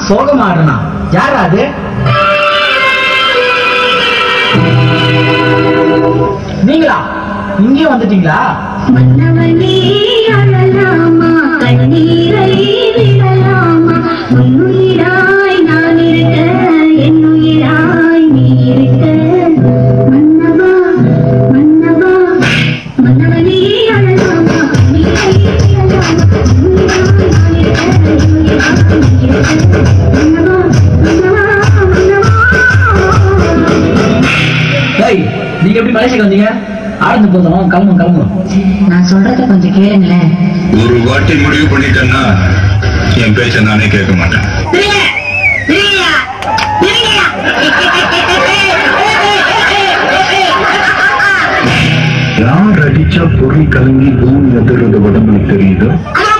சோகமா ஆடுனா யாரா அது நீங்களா இங்கேயும் வந்துட்டீங்களா மன்னவனே அழலாமா கண்ணீரை விடலாமா உன்னுயிராய் நான் இருக்க என்னுயிராய் நீ இருக்க மன்னவா மன்னவா மன்னவனே அழலாமா கண்ணீரை விடலாமா உன்னுயிராய் நான் இருக்க என்னுயிராய் நீ இருக்க மன்னவா மன்னவா மன்னவா டேய் நீங்க எப்படி மலேசியாக்கு வந்தீங்க ஆழ்ந்து போதும் கிளம்பும் கிளம்பும் நான் சொல்றத கொஞ்சம் கேளுங்களேன் ஒரு வாட்டி முடிவு பண்ணிட்டேன்னா என் பேச்ச நானே கேட்க மாட்டேன் யார் அடிச்சா பொருள் கலங்கி பூமி எதிர்றது உடம்புல தெரியுதோ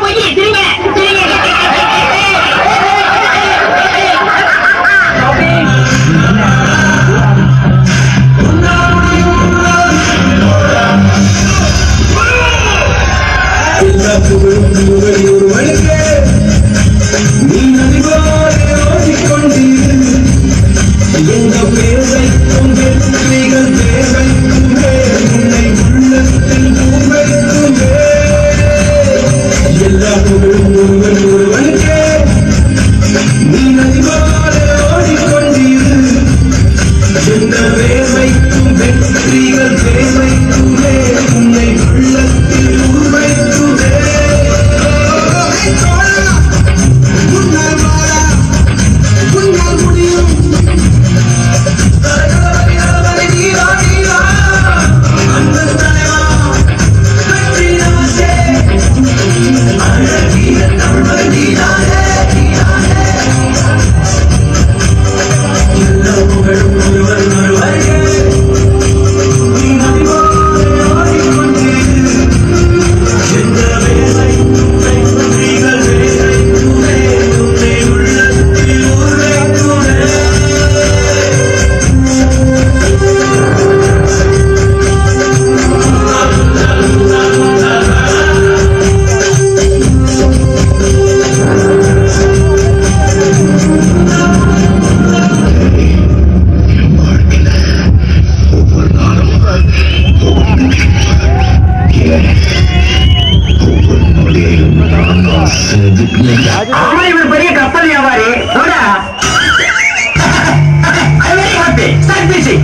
இவர் பெரிய கப்பல் வியாபாரி போடா Start fishing.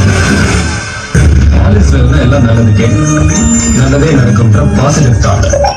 ஆலிஸ் எல்லாம் நல்லதுக்கே நல்லதே நடக்கும்ன்ற பாசிட்டிவ் தாட்